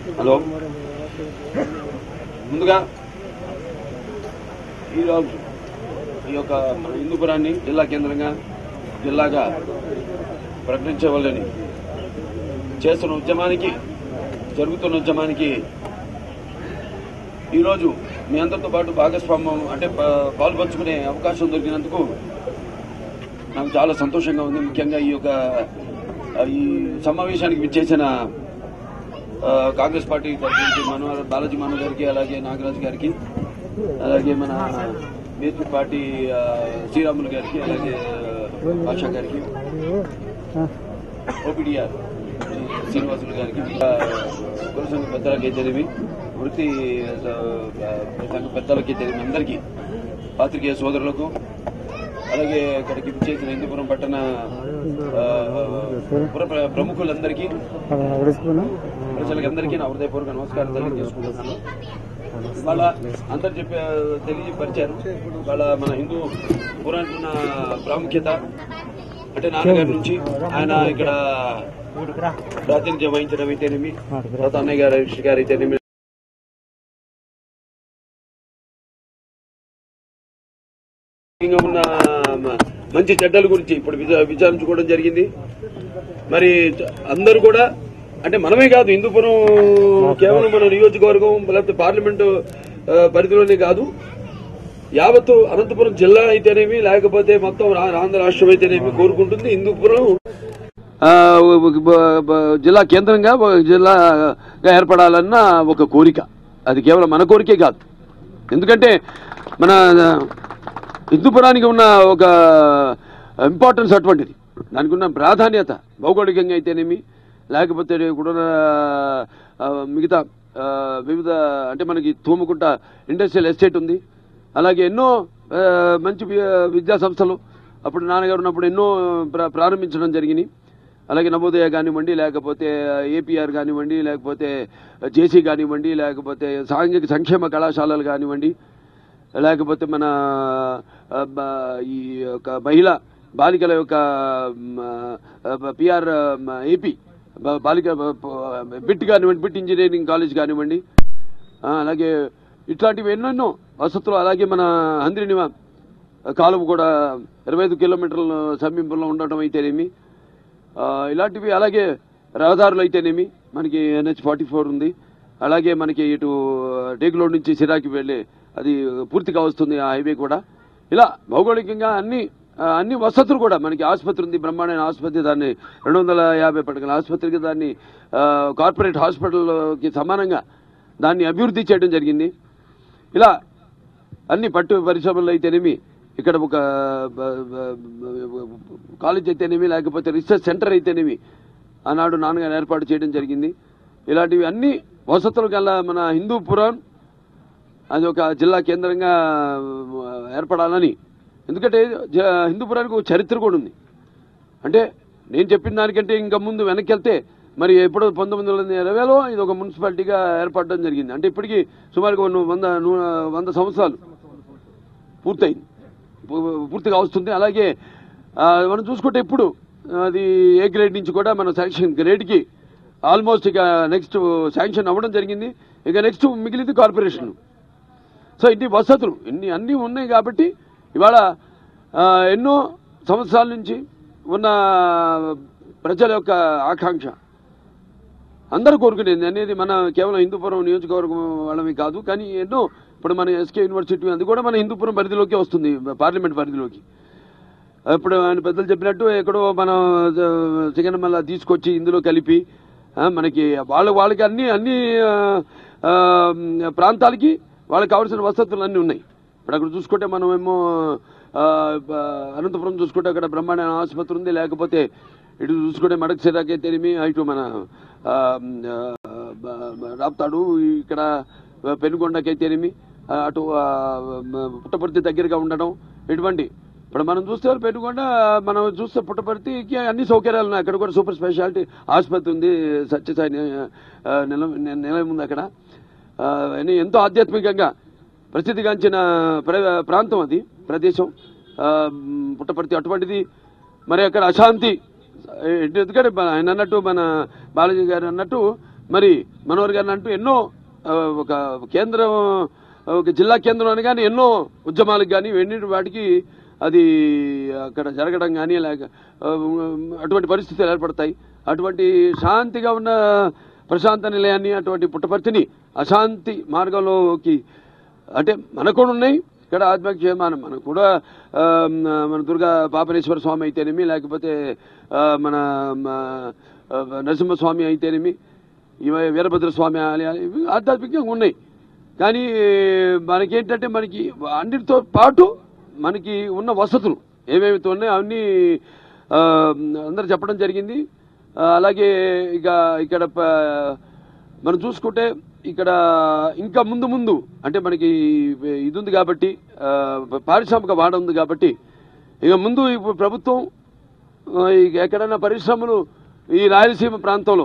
Hello ముందుగా ఈరోజు ఈ యొక్క మన హిందూపురాన్ని జిల్లా కేంద్రంగా జిల్లాగా ప్రకటించవలని చేస్తున్న ఉద్యమానికి జరుగుతున్న ఉద్యమానికి ఈరోజు మీ అందరితో పాటు భాగస్వామ్యం అంటే పా- పాల్పంచుకునే అవకాశం దొరికినందుకు నాకు చాలా సంతోషంగా ఉంది ముఖ్యంగా ఈ యొక్క ఆ, ఈ సమావేశానికి విచ్చేసిన ఆ, కాంగ్రెస్ పార్టీ తరఫు నుంచి మనోహర్ బాలాజీ మనోహర్ గారికి అలాగే నాగరాజు గారికి అలాగే మన బీజేపీ పార్టీ ఆ, శ్రీరాములు గారికి అలాగే ఆ, ఆశా గారికి ఓపీడీఆర్ శ్రీనివాసులు గారికి ఆ, కుల సంఘ పెద్దలకి తెలివి వృత్తి ఆ, సంఘ పెద్దలకి తెలివి అందరికీ పాత్రికేయ సోదరులకు అలాగే ఇక్కడికి చేసిన హిందూపురం పట్టణ ఆ, పుర ప్ర- ప్రముఖులందరికీ ప్రజలకందరికీ నా హృదయపూర్వక నమస్కారం తెలియజేసుకుంటున్నాను వాళ్ళ అందరు చెప్పే తెలియపరిచారు వాళ్ళ మన హిందూ పురాణానికి ఉన్న ప్రాముఖ్యత అంటే నాన్నగారి నుంచి ఆయన ఇక్కడ ప్రాతినిధ్యం వహించడం అయితేనేమి తర్వాత అన్నయ్య గారు రిషి గారు అయితేనేమి ఇంకా ఉన్న మ- మంచి చెడ్డల గురించి ఇప్పుడు విచా- విచారించుకోవడం జరిగింది మరి చ- అందరూ కూడా అంటే మనమే కాదు హిందూపురం కేవలం మన నియోజకవర్గం లేకపోతే పార్లమెంటు ఆ, పరిధిలోనే కాదు యావత్తు అనంతపురం జిల్లా అయితేనేమి లేకపోతే మొత్తం రా- ఆంధ్ర రాష్ట్రం అయితేనేమి కోరుకుంటుంది హిందూపురం ఆ, బ- బ- జిల్లా కేంద్రంగా ఒక జిల్లాగా ఏర్పడాలన్న ఒక కోరిక అది కేవలం మన కోరికే కాదు ఎందుకంటే మన హిందూపురానికి ఉన్న ఒక ఇంపార్టెన్స్ అటువంటిది దానికి ఉన్న ప్రాధాన్యత భౌగోళికంగా అయితేనేమి లేకపోతే కూడా ఆ, మిగతా ఆ, వివిధ అంటే మనకి తూముకుంట ఇండస్ట్రియల్ ఎస్టేట్ ఉంది అలాగే ఎన్నో ఆ, మంచి వి- విద్యా సంస్థలు అప్పుడు నాన్నగారు ఉన్నప్పుడు ఎన్నో ప్ర- ప్రారంభించడం జరిగినాయి అలాగే నవోదయ కానివ్వండి లేకపోతే ఏపీఆర్ కానివ్వండి లేకపోతే జేసీ కానివ్వండి లేకపోతే సాంఘిక సంక్షేమ కళాశాలలు కానివ్వండి లేకపోతే మన ఆ, బ- ఈ యొక్క మహిళ బాలికల యొక్క పిఆర్ ఏపీ బాలిక బిట్ కానివ్వండి బిట్ ఇంజనీరింగ్ కాలేజ్ కానివ్వండి ఆ, అలాగే ఇట్లాంటివి ఎన్నెన్నో వసతులు అలాగే మన హంద్రినివా కాలువ కూడా ఇరవై ఐదు కిలోమీటర్ల సమీపంలో ఉండటం అయితేనేమి ఆ, ఇలాంటివి అలాగే రహదారులు అయితేనేమి మనకి ఎన్హెచ్ ఫార్టీ ఫోర్ ఉంది అలాగే మనకి ఇటు డేకులోడ్ నుంచి సిరాకి వెళ్ళే అది పూర్తిగా వస్తుంది ఆ హైవే కూడా ఇలా భౌగోళికంగా అన్ని ఆ, అన్ని వసతులు కూడా మనకి ఆసుపత్రి ఉంది బ్రహ్మాండమైన ఆసుపత్రి దాన్ని రెండు వందల యాభై పడకల ఆసుపత్రికి దాన్ని ఆ, కార్పొరేట్ హాస్పిటల్కి సమానంగా దాన్ని అభివృద్ధి చేయడం జరిగింది ఇలా అన్ని పట్టు పరిశ్రమలు అయితేనేమి ఇక్కడ ఒక బ- బ- బ- కాలేజ్ అయితేనేమి లేకపోతే రీసెర్చ్ సెంటర్ అయితేనేమి ఆనాడు నాన్నగారు ఏర్పాటు చేయడం జరిగింది ఇలాంటివి అన్ని వసతులు గల మన హిందూపురం అది ఒక జిల్లా కేంద్రంగా ఆ, ఏర్పడాలని ఎందుకంటే జ- హిందూపురానికి ఒక చరిత్ర కూడా ఉంది అంటే నేను చెప్పిన దానికంటే ఇంకా ముందు వెనక్కి వెళ్తే మరి ఎప్పుడో పంతొమ్మిది వందల ఇరవైలో ఇది ఒక మున్సిపాలిటీగా ఏర్పడడం జరిగింది అంటే ఇప్పటికీ సుమారుగా ఉన్న వంద నూ- వంద సంవత్సరాలు పూర్తయింది పూ- పూర్తిగా వస్తుంది అలాగే ఆ, మనం చూసుకుంటే ఇప్పుడు అది ఏ గ్రేడ్ నుంచి కూడా మన శాంక్షన్ గ్రేడ్కి ఆల్మోస్ట్ ఇక నెక్స్ట్ శాంక్షన్ అవ్వడం జరిగింది ఇక నెక్స్ట్ మిగిలింది కార్పొరేషన్ సో ఇన్ని వసతులు ఇన్ని అన్నీ ఉన్నాయి కాబట్టి ఇవాళ ఆ, ఎన్నో సంవత్సరాల నుంచి ఉన్న ప్రజల యొక్క ఆకాంక్ష అందరూ కోరుకునేది అనేది మన కేవలం హిందూపురం నియోజకవర్గం వాళ్ళమే కాదు కానీ ఎన్నో ఇప్పుడు మన ఎస్కే యూనివర్సిటీ అది కూడా మన హిందూపురం పరిధిలోకి వస్తుంది పార్లమెంట్ పరిధిలోకి ఇప్పుడు ఆయన పెద్దలు చెప్పినట్టు ఎక్కడో మనం చికెన్ తీసుకొచ్చి ఇందులో కలిపి ఆ, మనకి వాళ్ళ వాళ్ళకి అన్ని అన్ని ఆ, ఆ, ప్రాంతాలకి వాళ్ళకి కావాల్సిన వసతులు అన్నీ ఉన్నాయి ఇప్పుడు అక్కడ చూసుకుంటే మనం ఏమో ఆ, బ- అనంతపురం చూసుకుంటే అక్కడ బ్రహ్మాండ ఆసుపత్రి ఉంది లేకపోతే ఇటు చూసుకుంటే మడక సిరాకైతేనేమి ఇటు మన ఆ, ఆ, బ- బ- రాప్తాడు ఇక్కడ పెనుగొండకైతేనేమి ఆ, అటు ఆ, మ- పుట్టపర్తి దగ్గరగా ఉండడం ఇటువంటి ఇప్పుడు మనం చూస్తే పెనుగొండ మనం చూస్తే పుట్టపర్తికి అన్ని సౌకర్యాలు ఉన్నాయి అక్కడ కూడా సూపర్ స్పెషాలిటీ ఆసుపత్రి ఉంది సత్యసాయి ని- ఆ, నిలయం నిలయం ఉంది అక్కడ ఆ, అని ఎంతో ఆధ్యాత్మికంగా ప్రసిద్ధిగాంచిన ప్ర- ప్రాంతం అది ప్రదేశం ఆ, మ్, పుట్టపర్తి అటువంటిది మరి అక్కడ అశాంతి ఎందుకంటే మన- ఆయన అన్నట్టు మన బాలాజీ గారు అన్నట్టు మరి మనోహర్ గారిని అంటూ ఎన్నో ఆ, ఒక కేంద్రం ఒక జిల్లా కేంద్రం అని కానీ ఎన్నో ఉద్యమాలకు కానీ ఎన్ని వాటికి అది అక్కడ జరగడం కానీ లేక ఆ, అటువంటి పరిస్థితులు ఏర్పడతాయి అటువంటి శాంతిగా ఉన్న ప్రశాంత నిలయాన్ని అటువంటి పుట్టపర్తిని అశాంతి మార్గంలోకి అంటే మనకు కూడా ఉన్నాయి ఇక్కడ ఆత్మహత్య మన మనకు కూడా ఆ, మన దుర్గా పాపనేశ్వర స్వామి అయితేనేమి లేకపోతే ఆ, మన మ, ఆ, నరసింహస్వామి అయితేనేమి ఇవ వీరభద్ర స్వామి ఆలయాలు ఇవి ఆధ్యాత్మికంగా ఉన్నాయి కానీ మనకేంటంటే మనకి అన్నిటితో పాటు మనకి ఉన్న వసతులు ఏమేమితో ఉన్నాయో అవన్నీ ఆ, అందరూ చెప్పడం జరిగింది ఆ, అలాగే ఇక ఇక్కడ ప- మనం చూసుకుంటే ఇక్కడ ఇంకా ముందు ముందు అంటే మనకి ఇది ఉంది కాబట్టి ఆ, పారిశ్రామిక వాడ ఉంది కాబట్టి ఇక ముందు ఇప్పుడు ప్రభుత్వం ఆ, ఇక ఎక్కడైనా పరిశ్రమలు ఈ రాయలసీమ ప్రాంతంలో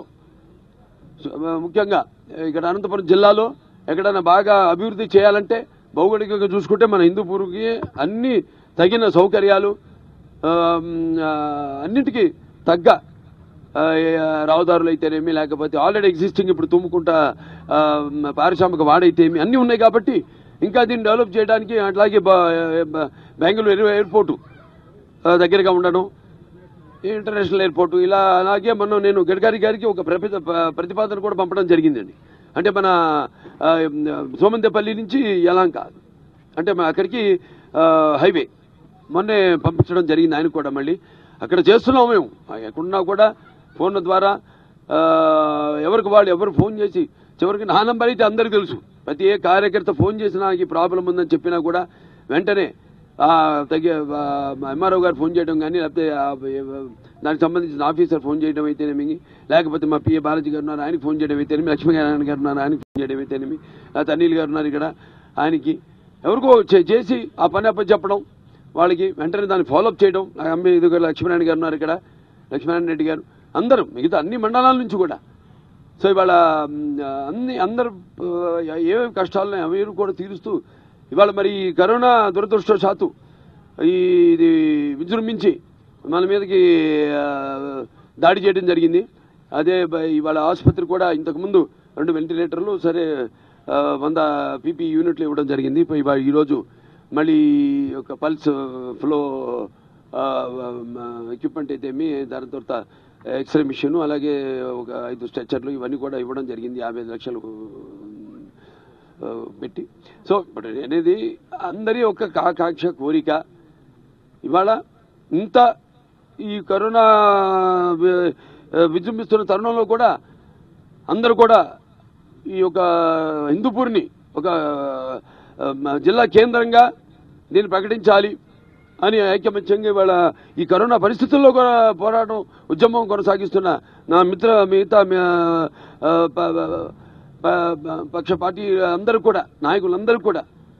ముఖ్యంగా ఇక్కడ అనంతపురం జిల్లాలో ఎక్కడైనా బాగా అభివృద్ధి చేయాలంటే భౌగోళికంగా చూసుకుంటే మన హిందూపూర్కి అన్ని తగిన సౌకర్యాలు ఆ, ఆ, అన్నిటికీ తగ్గ ఆ, రహదారులు అయితేనేమి లేకపోతే ఆల్రెడీ ఎగ్జిస్టింగ్ ఇప్పుడు తుమ్ముకుంటా ఆ, పారిశ్రామిక వాడైతేమి అన్నీ ఉన్నాయి కాబట్టి ఇంకా దీన్ని డెవలప్ చేయడానికి అట్లాగే బ- బ- బెంగళూరు ఎయిర్పోర్టు ఆ, దగ్గరగా ఉండడం ఇంటర్నేషనల్ ఎయిర్పోర్ట్ ఇలా అలాగే మనం నేను గడ్కరీ గారికి ఒక ప్రపి- ప- ప్రతిపాదన కూడా పంపడం జరిగిందండి అంటే మన ఆ, సోమందేపల్లి నుంచి యలాంక అంటే మన అక్కడికి ఆ, హైవే మొన్నే పంపించడం జరిగింది ఆయన కూడా మళ్ళీ అక్కడ చేస్తున్నాం మేము ఎక్కడున్నా కూడా ఫోన్ల ద్వారా ఆ, ఎవరికి వాళ్ళు ఎవరు ఫోన్ చేసి చివరికి నా నంబర్ అయితే అందరికీ తెలుసు ప్రతి ఏ కార్యకర్త ఫోన్ చేసి నాకు ఈ ప్రాబ్లం ఉందని చెప్పినా కూడా వెంటనే ఆ, తగ్గే ఎంఆర్ఓ గారు ఫోన్ చేయడం కానీ లేకపోతే ఆ, దానికి సంబంధించిన ఆఫీసర్ ఫోన్ చేయడం అయితేనేమి లేకపోతే మా పిఏ బాలాజీ గారు ఉన్నారు ఆయనకి ఫోన్ చేయడం అయితేనేమి లక్ష్మీనారాయణ గారు ఉన్నారు ఆయనకి ఫోన్ చేయడం అయితేనేమి లేకపోతే అనిల్ గారు ఉన్నారు ఇక్కడ ఆయనకి ఎవరికో చే- చేసి ఆ పని అప్ప చెప్పడం వాళ్ళకి వెంటనే దాన్ని ఫాలోఅప్ చేయడం నా అమ్మ ఇది లక్ష్మీనారాయణ గారు ఉన్నారు ఇక్కడ లక్ష్మీనారాయణ రెడ్డి గారు అందరూ మిగతా అన్ని మండలాల నుంచి కూడా సో ఇవాళ మ్, అన్ని అందరు ఆ, ఏమేమి కష్టాలను అవి కూడా తీరుస్తూ ఇవాళ మరి ఈ కరోనా దురదృష్టవశాత్తు ఈ ఇది విజృంభించి మన మీదకి ఆ, దాడి చేయడం జరిగింది అదే బ- ఇవాళ ఆసుపత్రి కూడా ఇంతకుముందు రెండు వెంటిలేటర్లు సరే ఆ, వంద పీపీ యూనిట్లు ఇవ్వడం జరిగింది ఇప్పుడు ఇవాళ ఈరోజు మళ్ళీ ఒక పల్స్ ఫ్లో ఎక్విప్మెంట్ అయితే ఏమి దాని తర్వాత ఎక్స్రే మిషన్ అలాగే ఒక ఐదు స్ట్రెచ్చర్లు ఇవన్నీ కూడా ఇవ్వడం జరిగింది యాభై ఐదు లక్షలు ఆ, పెట్టి సో ఇప్పుడు అనేది అందరి ఒక కాకాంక్ష కోరిక ఇవాళ ఇంత ఈ కరోనా వి- విజృంభిస్తున్న తరుణంలో కూడా అందరూ కూడా ఈ యొక్క హిందూపూర్ని ఒక ఆ, మ- జిల్లా కేంద్రంగా దీన్ని ప్రకటించాలి అని ఐకమత్యంగా ఇవాళ ఈ కరోనా పరిస్థితుల్లో కూడా పోరాటం ఉద్యమం కొనసాగిస్తున్న నా మిత్ర మిగతా మీ, ఆ, ప- ప- ప- పక్ష పార్టీ అందరూ కూడా నాయకులందరూ కూడా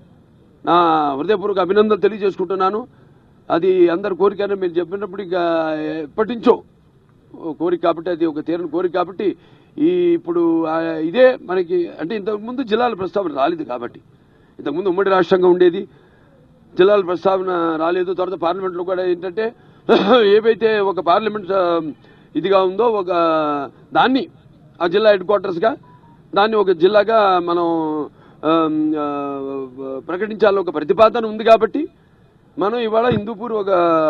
నా హృదయపూర్వక అభినందనలు తెలియజేసుకుంటున్నాను అది అందరి కోరికని మీరు చెప్పినప్పుడు ఇక ఎప్పటి నుంచో ఓ కోరిక కాబట్టి అది ఒక తీరని కోరిక కాబట్టి ఈ ఇప్పుడు ఆ ఇదే మనకి అంటే ఇంతకుముందు జిల్లాల ప్రస్తావన రాలేదు కాబట్టి ఇంతకుముందు ఉమ్మడి రాష్ట్రంగా ఉండేది జిల్లాల ప్రస్తావన రాలేదు తర్వాత పార్లమెంట్లో కూడా ఏంటంటే ఏవైతే ఒక పార్లమెంట్ ఆ, ఇదిగా ఉందో ఒక దాన్ని ఆ జిల్లా హెడ్ క్వార్టర్స్గా దాన్ని ఒక జిల్లాగా మనం ఆమ్, ఆ, ప్రకటించాలి ఒక ప్రతిపాదన ఉంది కాబట్టి మనం ఇవాళ హిందూపూర్ ఒక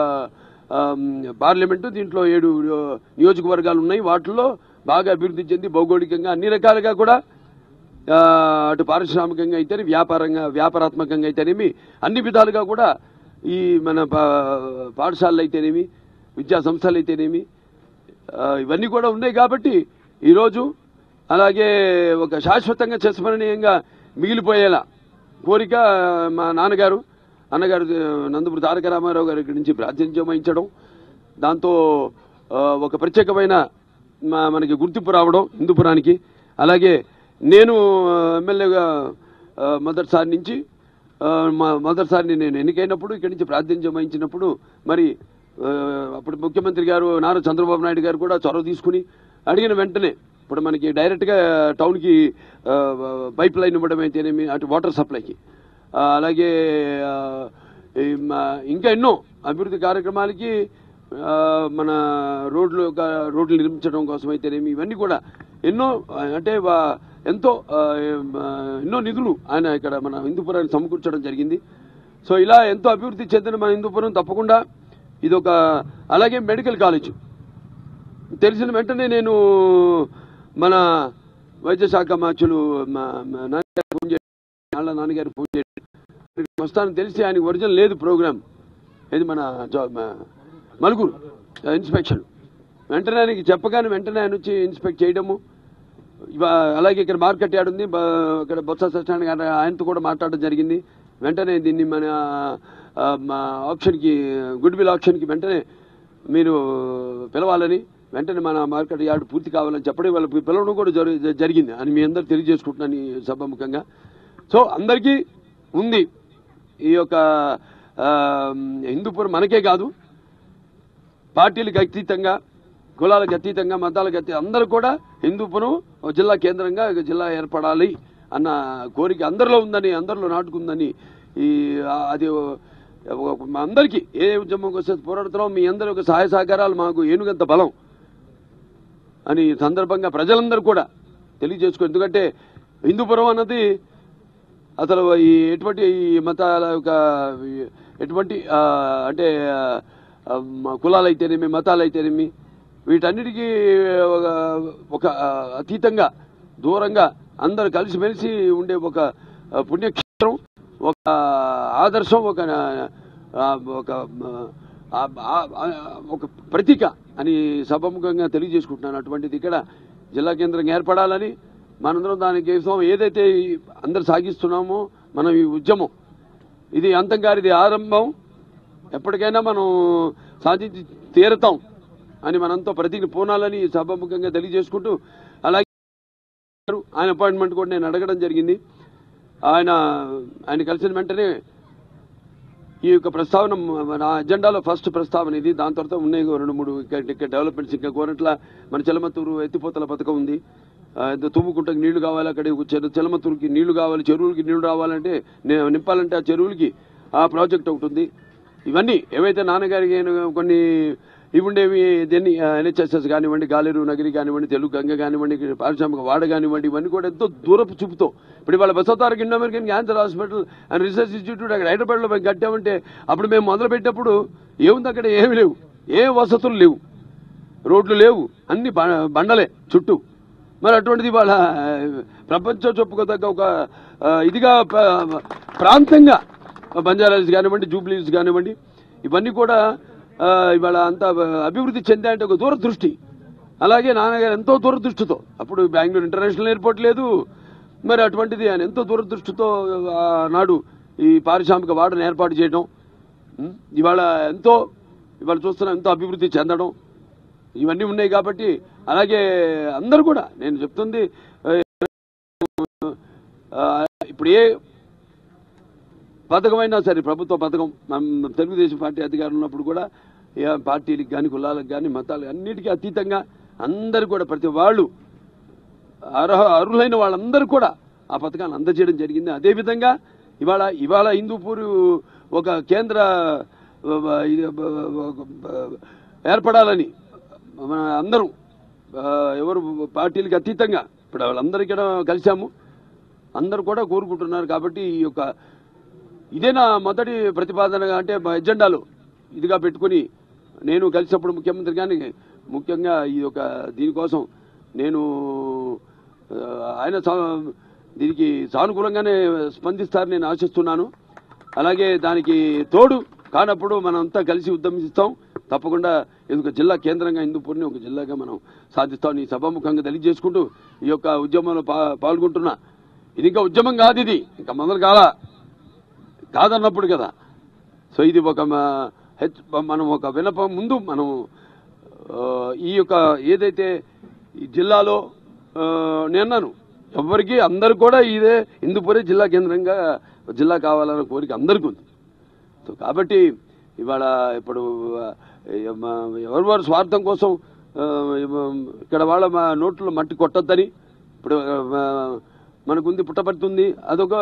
ఆమ్, పార్లమెంటు దీంట్లో ఏడు ఆ, నియోజకవర్గాలు ఉన్నాయి వాటిల్లో బాగా అభివృద్ధి చెంది భౌగోళికంగా అన్ని రకాలుగా కూడా ఆ, అటు పారిశ్రామికంగా అయితేనే వ్యాపారంగా వ్యాపారాత్మకంగా అయితేనేమి అన్ని విధాలుగా కూడా ఈ మన పా- పాఠశాలలు అయితేనేమి విద్యా సంస్థలు అయితేనేమి ఆ, ఇవన్నీ కూడా ఉన్నాయి కాబట్టి ఈరోజు అలాగే ఒక శాశ్వతంగా చిరస్మరణీయంగా మిగిలిపోయేలా కోరిక మా నాన్నగారు అన్నగారు ఆ, నందమూరి తారక రామారావు గారి నుంచి ప్రాతినిధ్యం వహించడం దాంతో ఆ, ఒక ప్రత్యేకమైన మా- మనకి గుర్తింపు రావడం హిందూపురానికి అలాగే నేను ఆ, ఎమ్మెల్యేగా ఆ, మొదటిసారి నుంచి ఆ, మా- మొదటిసారి నేను ఎన్నికైనప్పుడు ఇక్కడి నుంచి ప్రాతినిధ్యం వహించినప్పుడు మరి ఆ, అప్పుడు ముఖ్యమంత్రి గారు నారా చంద్రబాబు నాయుడు గారు కూడా చొరవ తీసుకుని అడిగిన వెంటనే ఇప్పుడు మనకి డైరెక్ట్గా టౌన్కి ఆ, పైప్ లైన్ ఇవ్వడం అయితేనేమి అటు వాటర్ సప్లైకి ఆ, అలాగే ఆ, ఈ మా- ఇంకా ఎన్నో అభివృద్ధి కార్యక్రమాలకి ఆ, మన రోడ్లు ఒక రోడ్లు నిర్మించడం కోసం అయితేనేమి ఇవన్నీ కూడా ఎన్నో ఆ, అంటే వా- ఎంతో ఆ, ఏం, ఆ, ఎన్నో నిధులు ఆయన ఇక్కడ మన హిందూపురాన్ని సమకూర్చడం జరిగింది సో ఇలా ఎంతో అభివృద్ధి చెందిన మన హిందూపురం తప్పకుండా ఇది ఒక అలాగే మెడికల్ కాలేజ్ తెలిసిన వెంటనే నేను మన వైద్య శాఖ మార్చులు మా మా నాన్నగారు ఫోన్ చేసి వాళ్ళ నాన్నగారు ఫోన్ చేసి వస్తానని తెలిసి ఆయనకి ఒరిజినల్ లేదు ప్రోగ్రామ్ ఇది మన జా- మా మలుగురు ఇన్స్పెక్షన్ వెంటనే ఆయనకి చెప్పగానే వెంటనే ఆయన వచ్చి ఇన్స్పెక్ట్ చేయడము ఇవా- అలాగే ఇక్కడ మార్కెట్ యార్డ్ ఉంది బ- ఇక్కడ బొత్స సత్యనారాయణ గారు ఆయనతో కూడా మాట్లాడడం జరిగింది వెంటనే దీన్ని మన ఆ, మా ఆప్షన్కి గుడ్ విల్ ఆప్షన్కి వెంటనే మీరు పిలవాలని వెంటనే మన మార్కెట్ యార్డ్ పూర్తి కావాలని చెప్పడం వాళ్ళకి పిలవడం కూడా జరి- జరిగింది అని మీ అందరూ తెలియజేసుకుంటున్నాను ఈ సభాముఖంగా సో అందరికీ ఉంది ఈ యొక్క ఆ, హిందూపురం మనకే కాదు పార్టీలకు అతీతంగా కులాలకు అతీతంగా మతాలకు అతీ అందరూ కూడా హిందూపురం ఒక జిల్లా కేంద్రంగా ఒక జిల్లా ఏర్పడాలి అన్న కోరిక అందరిలో ఉందని అందరిలో నాటుకుందని ఈ ఆ, అది ఒక- మా అందరికీ ఏ ఉద్యమంకి వస్తే పోరాడుతున్నాం మీ అందరి ఒక సహాయ సహకారాలు మాకు ఏనుగంత బలం అని ఈ సందర్భంగా ప్రజలందరూ కూడా తెలియజేసుకో ఎందుకంటే హిందూపురం అన్నది అసలు ఈ ఎటువంటి ఈ మతాల యొక్క ఈ ఎటువంటి ఆ, అంటే ఆ, మ- కులాలైతేనేమి మతాలైతేనేమి వీటన్నిటికీ ఒక ఒక ఆ, అతీతంగా దూరంగా అందరు కలిసిమెలిసి ఉండే ఒక ఆ, పుణ్యక్షేత్రం ఒక ఆదర్శం ఒక ఆ, ఒక ఆ, ఆ, ఆ, ఒక ప్రతీక అని సభముఖంగా తెలియజేసుకుంటున్నాను అటువంటిది ఇక్కడ జిల్లా కేంద్రం ఏర్పడాలని మనందరం దానికి కోసం ఏదైతే ఈ అందరు సాగిస్తున్నామో మనం ఈ ఉద్యమం ఇది అంతం గారిది ఆరంభం ఎప్పటికైనా మనం సాధించి తీరతాం అని మనంతో ప్రతిజ్ఞ పూనాలని ఈ సభాముఖంగా తెలియజేసుకుంటూ అలాగే ఆయన అపాయింట్మెంట్ కూడా నేను అడగడం జరిగింది ఆయన ఆయన కలిసిన వెంటనే ఈ యొక్క ప్రస్తావన నా అజెండాలో ఫస్ట్ ప్రస్తావన ఇది దాని తర్వాత ఉన్నాయి రెండు మూడు ఇక్కడ ఇక్కడ డెవలప్మెంట్స్ ఇంకా గోరంట్ల మన చెలమత్తూరు ఎత్తిపోతల పథకం ఉంది ఆ, ఏదో తుమ్ముకుంటకి నీళ్లు కావాలి అక్కడ చెరు- చెలమత్తూరుకి నీళ్లు కావాలి చెరువులకి నీళ్లు రావాలంటే నే- నింపాలంటే ఆ చెరువులకి ఆ ప్రాజెక్ట్ ఒకటి ఉంది ఇవన్నీ ఏవైతే నాన్నగారికి ఆయన కొన్ని ఇవి ఉండేవి దీన్ని ఎన్హెచ్ఎస్ఎస్ కానివ్వండి గాలేరు నగరి కానివ్వండి తెలుగు గంగ కానివ్వండి ఇక్కడ పారిశ్రామిక వాడ కానివ్వండి ఇవన్నీ కూడా ఎంతో దూరపు చూపుతో ఇప్పుడు ఇవాళ Basavataraka Indo American cancer hospital and research institute అక్కడ హైదరాబాద్లో మేము కట్టామంటే అప్పుడు మేము మొదలు పెట్టినప్పుడు ఏముంది అక్కడ ఏమి లేవు ఏ వసతులు లేవు రోడ్లు లేవు అన్ని బ- బండలే చుట్టూ మరి అటువంటిది వాళ్ళ ప్రపంచం చెప్పుకోదగ్గ ఒక ఆ, ఇదిగా ప- ప్రాంతంగా బంజారాస్ కానివ్వండి జూబ్లీస్ కానివ్వండి ఇవన్నీ కూడా ఆ, ఇవాళ అంత అభివృద్ధి చెందాయంటే ఒక దూరదృష్టి అలాగే నాన్నగారు ఎంతో దూరదృష్టితో అప్పుడు బెంగళూరు ఇంటర్నేషనల్ ఎయిర్పోర్ట్ లేదు మరి అటువంటిది ఆయన ఎంతో దూరదృష్టితో ఆ, నాడు ఈ పారిశ్రామిక వాడను ఏర్పాటు చేయడం ఉం? ఇవాళ ఎంతో ఇవాళ చూస్తున్న ఎంతో అభివృద్ధి చెందడం ఇవన్నీ ఉన్నాయి కాబట్టి అలాగే అందరూ కూడా నేను చెప్తుంది ఆ, ఇప్పుడు ఏ పథకమైనా సరే ప్రభుత్వ పథకం మనం తెలుగుదేశం పార్టీ అధికారంలో ఉన్నప్పుడు కూడా ఏ పార్టీలకు కానీ కులాలకు కానీ మతాలకు అన్నిటికీ అతీతంగా అందరూ కూడా ప్రతి వాళ్ళు అర్హ అర్హులైన వాళ్ళందరూ కూడా ఆ పథకాన్ని అందజేయడం జరిగింది అదేవిధంగా ఇవాళ ఇవాళ హిందూపూర్ ఒక కేంద్ర ఆ, ఇది, ఆ, ఏర్పడాలని మన అందరం ఆ, ఎవరు పార్టీలకు అతీతంగా ఇప్పుడు వాళ్ళందరికీ కూడా కలిశాము అందరూ కూడా కోరుకుంటున్నారు కాబట్టి ఈ యొక్క ఇదే నా మొదటి ప్రతిపాదనగా అంటే మా ఎజెండాలో ఇదిగా పెట్టుకుని నేను కలిసినప్పుడు ముఖ్యమంత్రి గాని ముఖ్యంగా ఈ యొక్క దీనికోసం నేను ఆ, ఆయన సా- దీనికి సానుకూలంగానే స్పందిస్తారని నేను ఆశిస్తున్నాను అలాగే దానికి తోడు కానప్పుడు మనం అంతా కలిసి ఉద్యమిస్తాం తప్పకుండా ఇది ఒక జిల్లా కేంద్రంగా హిందూపూర్ని ఒక జిల్లాగా మనం సాధిస్తాం ఈ సభాముఖంగా తెలియజేసుకుంటూ ఈ యొక్క ఉద్యమంలో పా- పాల్గొంటున్నా ఇది ఇంకా ఉద్యమం కాదు ఇది ఇంకా మొదలు కాలా కాదన్నప్పుడు కదా సో ఇది ఒక మ- హెచ్ మనం ఒక వినపం ముందు మనం ఆ, ఈ యొక్క ఏదైతే ఈ జిల్లాలో ఆ, నేను అన్నాను ఎవరికి అందరు కూడా ఇదే హిందూపురే జిల్లా కేంద్రంగా జిల్లా కావాలన్న కోరిక అందరికీ ఉంది సో కాబట్టి ఇవాళ ఇప్పుడు ఆ, మ- ఎవరి వారి స్వార్థం కోసం ఆ, ఇక్కడ వాళ్ళ మా నోట్లో మట్టి కొట్టద్దని ఇప్పుడు ఆ, మనకుంది పుట్టపడుతుంది అదొక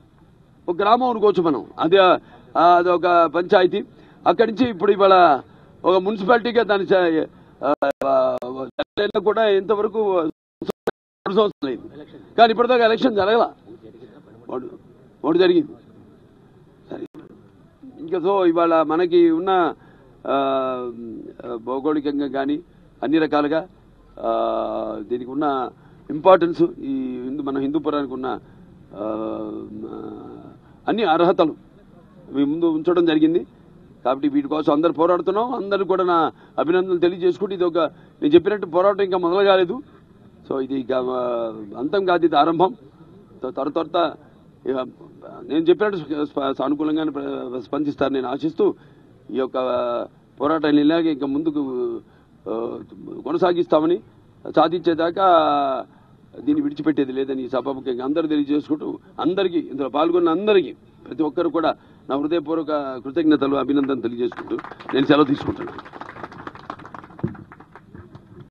ఒక గ్రామం అనుకోవచ్చు మనం అది ఆ, అదొక పంచాయతీ అక్కడి నుంచి ఇప్పుడు ఇవాళ ఒక మున్సిపాలిటీగా దాని చ- ఆ, ఆ, చర్యలు కూడా ఇంతవరకు రెండు సంవత్సరాలు అయింది కానీ ఇప్పటిదాకా ఎలక్షన్ జరగల వాడు వాడు జరిగింది సరే ఇంకా సో ఇవాళ మనకి ఉన్న ఆ, భౌగోళికంగా కానీ అన్ని రకాలుగా ఆ, దీనికి ఉన్న ఇంపార్టెన్స్ ఈ హిందూ మన హిందూపురానికి ఉన్న ఆ, అన్ని అర్హతలు మీ ముందు ఉంచడం జరిగింది కాబట్టి వీటి కోసం అందరు పోరాడుతున్నాం అందరూ కూడా నా అభినందనలు తెలియజేసుకుంటూ ఇది ఒక నేను చెప్పినట్టు పోరాటం ఇంకా మొదలు కాలేదు సో ఇది ఇక ఆ, అంతం కాదు ఇది ఆరంభం త్వర త్వర త్వరత ఇక నేను చెప్పినట్టు స్ప- సానుకూలంగానే ప్ర- స్పందిస్తారు నేను ఆశిస్తూ ఈ యొక్క పోరాటాన్ని ఇలాగే ఇంకా ముందుకు ఆ, కొనసాగిస్తామని సాధించేదాకా దీన్ని విడిచిపెట్టేది లేదని ఈ సభాముఖ్యంగా అందరూ తెలియజేసుకుంటూ అందరికీ ఇందులో పాల్గొన్న అందరికీ ప్రతి ఒక్కరు కూడా నా హృదయపూర్వక కృతజ్ఞతలు అభినందనలు తెలియజేసుకుంటూ నేను సెలవు తీసుకుంటున్నాను